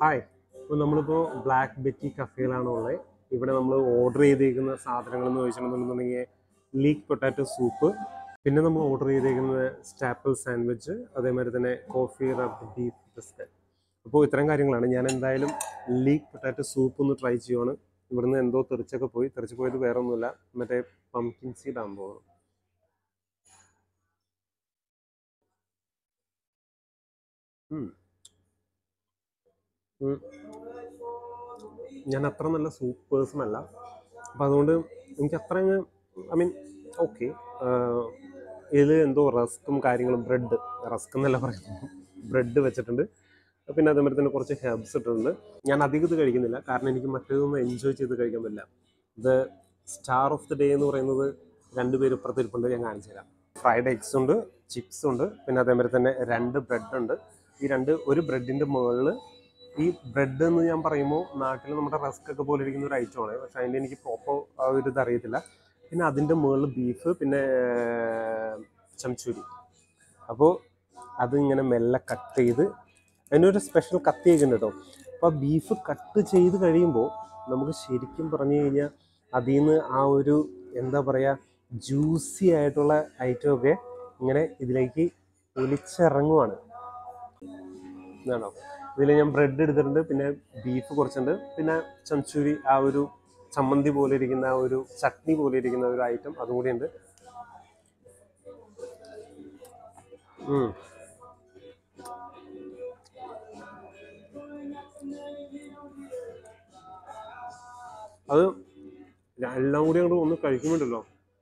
Hi ഇപ്പോൾ നമ്മളിപ്പോൾ black Betty കഫേയിലാണ് ഉള്ളത് ഇവിടെ നമ്മൾ ഓർഡർ ചെയ്തേക്കുന്ന സാധനങ്ങൾ എന്ന് ചോദിച്ചിട്ടുണ്ടെന്നുണ്ടെങ്കിൽ ലീക്ക് പൊട്ടാറ്റോ സൂപ്പ് പിന്നെ നമ്മൾ ഓർഡർ ചെയ്തേക്കുന്നത് സ്റ്റാപ്പിൾ സാൻഡ്വിച്ച് അതേമാതിരി തന്നെ കോഫി റബ്ഡ് ബീഫ് ബിസ്ക്കറ്റ് അപ്പോൾ ഇത്തരം കാര്യങ്ങളാണ് ഞാൻ എന്തായാലും ലീക്ക് പൊട്ടാറ്റോ സൂപ്പ് ഒന്ന് ട്രൈ ചെയ്യുവാണ് ഇവിടുന്ന് എന്തോ തെറിച്ചൊക്കെ പോയി തെറിച്ച് പോയത് വേറെ ഒന്നുമില്ല മറ്റേ പംകിൻ സീഡ് ആകുമ്പോൾ തോന്നുന്നു ഉം. ഉം. ഞാൻ അത്ര നല്ല സൂപ്പ് പേഴ്സൺ അല്ല അപ്പം അതുകൊണ്ട് എനിക്ക് അത്ര അങ്ങ് ഐ മീൻ ഓക്കെ ഇതിൽ എന്തോ റസ്ക്കും കാര്യങ്ങളും ബ്രെഡ് റസ്ക് എന്നല്ല പറയുന്നത് ബ്രെഡ് വെച്ചിട്ടുണ്ട് പിന്നെ അതേമാതിരി തന്നെ കുറച്ച് ഹെർബ്സ് ഇട്ടിട്ടുണ്ട് ഞാൻ അധികം ഇത് കഴിക്കുന്നില്ല കാരണം എനിക്ക് മറ്റേതൊന്നും എൻജോയ് ചെയ്ത് കഴിക്കാൻ പറ്റില്ല ഇത് സ്റ്റാർ ഓഫ് ദി ഡേ എന്ന് പറയുന്നത് രണ്ടുപേര് ഇപ്പുറത്ത് ഇരിപ്പുണ്ട് ഞാൻ കാണിച്ചു തരാം ഫ്രൈഡ് എഗ്സ് ഉണ്ട് ചിപ്സ് ഉണ്ട് പിന്നെ അതേമാതിരി തന്നെ രണ്ട് ബ്രെഡ് ഉണ്ട് ഈ രണ്ട് ഒരു ബ്രെഡിൻ്റെ മുകളിൽ ഈ ബ്രെഡ് എന്ന് ഞാൻ പറയുമ്പോൾ നാട്ടിൽ നമ്മുടെ റസ്ക് ഒക്കെ പോലെ ഇരിക്കുന്ന ഒരു ഐറ്റമാണ് പക്ഷെ അതിൻ്റെ എനിക്ക് പ്രോപ്പർ ആ ഒരു ഇത് അറിയത്തില്ല പിന്നെ അതിൻ്റെ മുകളിൽ ബീഫ് പിന്നെ ചംചൂരി അപ്പോൾ അതിങ്ങനെ മെല്ലെ കട്ട് ചെയ്ത് അതിനൊരു സ്പെഷ്യൽ കത്തിയൊക്കെ ഉണ്ട് കേട്ടോ അപ്പോൾ ആ ബീഫ് കട്ട് ചെയ്ത് കഴിയുമ്പോൾ നമുക്ക് ശരിക്കും പറഞ്ഞു കഴിഞ്ഞാൽ അതിൽ നിന്ന് ആ ഒരു എന്താ പറയുക ജ്യൂസി ആയിട്ടുള്ള ഐറ്റമൊക്കെ ഇങ്ങനെ ഇതിലേക്ക് ഒലിച്ചിറങ്ങുവാണ് ഇതാണോ ഇതിൽ ഞാൻ ബ്രെഡ് എടുത്തിട്ടുണ്ട് പിന്നെ ബീഫ് കുറച്ചുണ്ട് പിന്നെ ചംചൂരി ആ ഒരു ചമ്മന്തി പോലെ ഇരിക്കുന്ന ആ ഒരു ചട്നി പോലെ ഇരിക്കുന്ന ഒരു ഐറ്റം അതും കൂടി ഉണ്ട് ഉം. അത് എല്ലാം കൂടി അങ്ങോട്ട് ഒന്ന് കഴിക്കുമ്പോണ്ടല്ലോ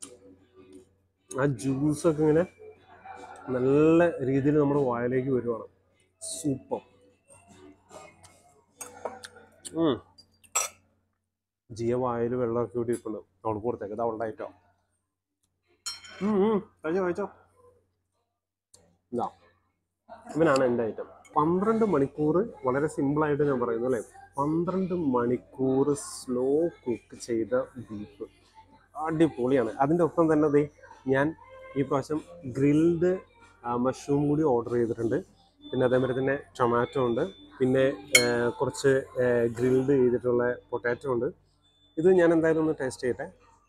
ആ ജ്യൂസൊക്കെ ഇങ്ങനെ നല്ല രീതിയിൽ നമ്മുടെ വായിലേക്ക് വരുവാണ് സൂപ്പർ ജിയ വായിൽ വെള്ളമൊക്കെ കൂടി ഇരിപ്പുണ്ട് അവൾ കൊടുത്തേക്ക് ഇത് അവളുടെ ഐറ്റം കഴിച്ചോ കഴിച്ചോ ഇതാ ഇവനാണ് എൻ്റെ ഐറ്റം പന്ത്രണ്ട് മണിക്കൂർ വളരെ സിമ്പിളായിട്ട് ഞാൻ പറയുന്നു അല്ലേ പന്ത്രണ്ട് മണിക്കൂർ സ്ലോ കുക്ക് ചെയ്ത ബീഫ് അടിപൊളിയാണ് അതിൻ്റെ ഒപ്പം തന്നെ ദേ ഞാൻ ഈ പ്രാവശ്യം ഗ്രിൽഡ് മഷ്റൂം കൂടി ഓർഡർ ചെയ്തിട്ടുണ്ട് പിന്നെ അതേമാതിരി തന്നെ ടൊമാറ്റോ ഉണ്ട് പിന്നെ ആ, കുറച്ച് ഗ്രിൽഡ് ചെയ്തിട്ടുള്ള പൊട്ടാറ്റോ ഉണ്ട് ഇത് ഞാൻ എന്തായാലും ഒന്ന് ടേസ്റ്റ് ചെയ്യട്ടെ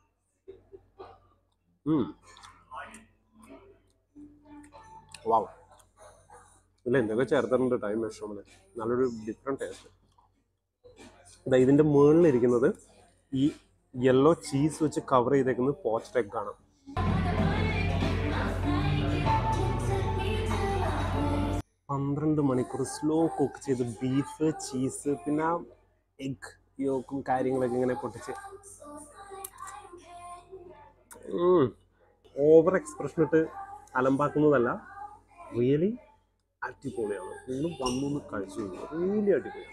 വാവ് ഇല്ല എന്തൊക്കെ ചേർത്തിട്ടുണ്ട് ടൈം മഷ്റൂമിന് നല്ലൊരു ഡിഫറെൻറ്റ് ടേസ്റ്റ് ഇതാ ഇതിൻ്റെ മുകളിലിരിക്കുന്നത് ഈ യെല്ലോ ചീസ് വെച്ച് കവർ ചെയ്തേക്കുന്നത് പോച്ച്ഡ് എഗ് ആണ് പന്ത്രണ്ട് മണിക്കൂർ സ്ലോ കുക്ക് ചെയ്ത് ബീഫ് ചീസ് പിന്നെ ആ എഗ് യോക്കും കാര്യങ്ങളൊക്കെ ഇങ്ങനെ പൊട്ടിച്ച് ഓവർ എക്സ്പ്രഷൻ ഇട്ട് അലമ്പാക്കുന്നതല്ല റിയലി അടിപൊളിയാണ് നിങ്ങൾ വന്നൊന്ന് കഴിച്ചു റിയലി അടിപൊളിയാണ്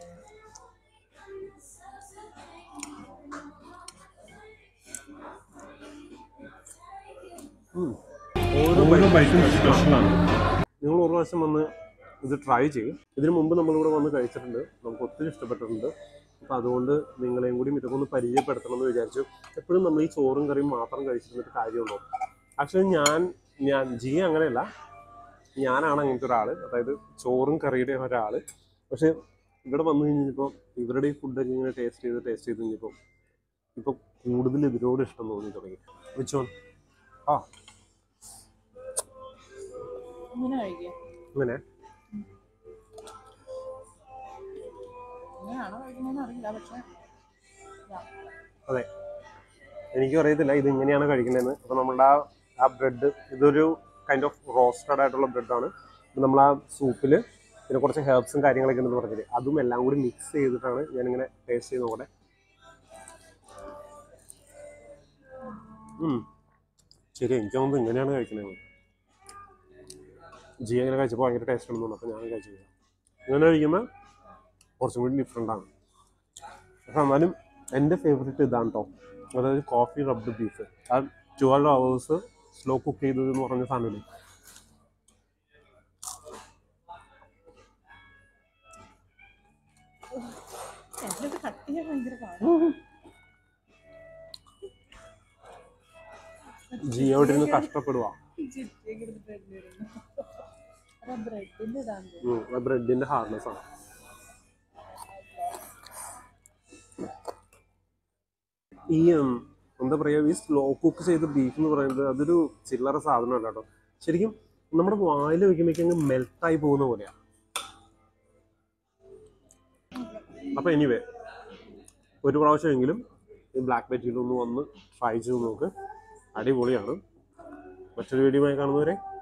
ഉം. ഓരോ ബൈറ്റും സ്പെഷ്യലാണ് നിങ്ങൾ ഒരു പ്രാവശ്യം വന്ന് ഇത് ട്രൈ ചെയ്യും ഇതിനു മുമ്പ് നമ്മളിവിടെ വന്ന് കഴിച്ചിട്ടുണ്ട് നമുക്ക് ഒത്തിരി ഇഷ്ടപ്പെട്ടിട്ടുണ്ട് അപ്പോൾ അതുകൊണ്ട് നിങ്ങളെയും കൂടി ഇതൊക്കെ ഒന്ന് പരിചയപ്പെടുത്തണം എന്ന് വിചാരിച്ചു എപ്പോഴും നമ്മൾ ഈ ചോറും കറിയും മാത്രം കഴിച്ചിരുന്നിട്ട് കാര്യമുണ്ടോ ആക്ച്വലി ഞാൻ ഞാൻ ജി അങ്ങനെയല്ല ഞാനാണ് അങ്ങനത്തെ ഒരാൾ അതായത് ചോറും കറിയുടെ ഒരാൾ പക്ഷെ ഇവിടെ വന്നു കഴിഞ്ഞപ്പോൾ ഇവരുടെ ഈ ഫുഡൊക്കെ ഇങ്ങനെ ടേസ്റ്റ് ചെയ്ത് ടേസ്റ്റ് ചെയ്ത് കഴിഞ്ഞപ്പോൾ ഇപ്പോൾ കൂടുതൽ ഇതിനോട് ഇഷ്ടം തോന്നി തുടങ്ങി വെച്ചോ ആ ഇങ്ങനെ കഴിക്കുക അങ്ങനെ ഇങ്ങനെയാണോ കഴിക്കുന്നതെന്ന് അറിയില്ല പക്ഷെ ഇതാ. അതെ എനിക്കും അറിയത്തില്ല ഇത് ഇങ്ങനെയാണ് കഴിക്കുന്നതെന്ന് അപ്പോൾ നമ്മളുടെ ആ ആ ബ്രെഡ് ഇതൊരു കൈൻഡ് ഓഫ് റോസ്റ്റഡ് ആയിട്ടുള്ള ബ്രെഡാണ് നമ്മൾ ആ സൂപ്പിൽ പിന്നെ കുറച്ച് ഹെർബ്സും കാര്യങ്ങളൊക്കെ ഉണ്ടെന്ന് പറഞ്ഞില്ലേ അതും എല്ലാം കൂടി മിക്സ് ചെയ്തിട്ടാണ് ഞാനിങ്ങനെ ടേസ്റ്റ് ചെയ്ത് നോക്കട്ടെ ഉം. ശരി എനിക്ക് തോന്നുന്നത് ഇങ്ങനെയാണ് കഴിക്കുന്നത് ജി അങ്ങനെ കഴിച്ചപ്പോൾ ഭയങ്കര ടേസ്റ്റ് ഉണ്ടെന്ന് തോന്നുന്നു അപ്പോൾ ഞാൻ കഴിച്ചു ഇങ്ങനെ കഴിക്കുമ്പോൾ കുറച്ചും കൂടി ഡിഫറെൻ്റ് ആണ് പക്ഷെ എന്നാലും എൻ്റെ ഫേവറേറ്റ് ഇതാണ് കേട്ടോ അതായത് കോഫി റബ്ഡ് ബീഫ് ആ ട്വൽവ് അവേഴ്സ് സ്ലോ കുക്ക് ചെയ്തത് എന്ന് പറഞ്ഞ സാധനമില്ലേ എന്നിട്ട് കട്ട് ചെയ്യാൻ ഭയങ്കര പാടാണ് ജിയോട്ടിരുന്ന് കഷ്ടപ്പെടുക ചിറ്റിയൊക്കെ എടുത്തിട്ട് വരുന്നു അപ്പൊ ബ്രെഡിന്റെ ഇതാണ് ബ്രെഡിൻ്റെ ഹാർഡ്നെസ് ആണ് ഈ ഉം, എന്താ പറയുക ഈ സ്ലോ കുക്ക് ചെയ്ത ബീഫ് എന്ന് പറയുന്നത് അതൊരു ചില്ലറ സാധനമല്ല കേട്ടോ ശരിക്കും നമ്മുടെ വായിൽ വയ്ക്കുമ്പോഴേക്കും അങ്ങ് മെൽട്ടായി പോകുന്ന പോലെയാണ് അപ്പോൾ എനിവേ ഒരു പ്രാവശ്യമെങ്കിലും ഈ ബ്ലാക്ക് ബെറ്റിയിൽ ഒന്ന് വന്ന് ട്രൈ ചെയ്ത് നോക്ക് അടിപൊളിയാണ് മറ്റൊരു വീഡിയോ കാണുന്നവരെ